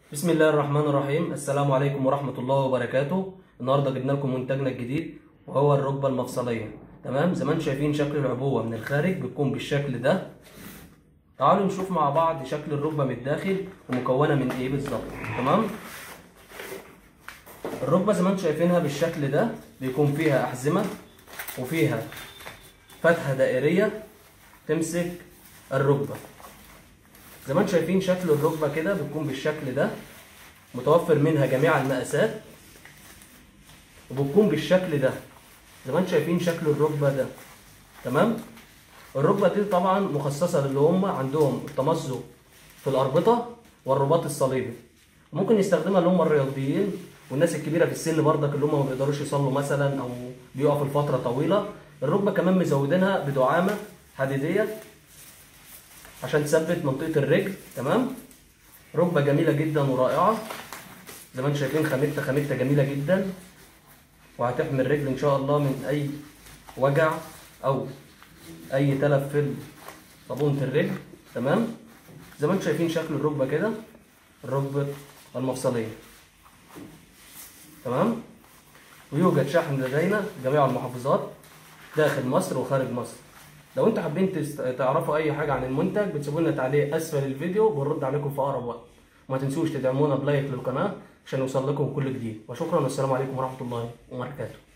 بسم الله الرحمن الرحيم السلام عليكم ورحمة الله وبركاته النهاردة جبنا لكم منتجنا الجديد وهو الركبة المفصلية تمام زي ما انتم شايفين شكل العبوة من الخارج بتكون بالشكل ده تعالوا نشوف مع بعض شكل الركبة من الداخل ومكونة من ايه بالظبط تمام الركبة زي ما انتم شايفينها بالشكل ده بيكون فيها أحزمة وفيها فتحة دائرية تمسك الركبة زي ما انتم شايفين شكل الركبه كده بتكون بالشكل ده متوفر منها جميع المقاسات وبتكون بالشكل ده زي ما انتم شايفين شكل الركبه ده تمام الركبه دي طبعا مخصصه للي هم عندهم التمزق في الاربطه والرباط الصليبي ممكن يستخدمها اللي هم الرياضيين والناس الكبيره في السن برضك اللي هم ما بيقدروش يصلوا مثلا او بيقفوا لفتره طويله الركبه كمان مزودينها بدعامه حديديه عشان تثبت منطقه الرجل تمام ركبه جميله جدا ورائعه زي ما انتم شايفين خامتها خامتها جميله جدا وهتحمي الرجل ان شاء الله من اي وجع او اي تلف في صابونه الرجل تمام زي ما انتم شايفين شكل الركبه كده الركبه المفصليه تمام ويوجد شحن لدينا جميع المحافظات داخل مصر وخارج مصر لو انتوا حابين تست- تعرفوا اي حاجه عن المنتج بتسيبوا لنا تعليق اسفل الفيديو وبنرد عليكم في اقرب وقت وما تنسوش تدعمونا بلايك للقناه عشان يوصل لكم كل جديد وشكرا والسلام عليكم ورحمه الله وبركاته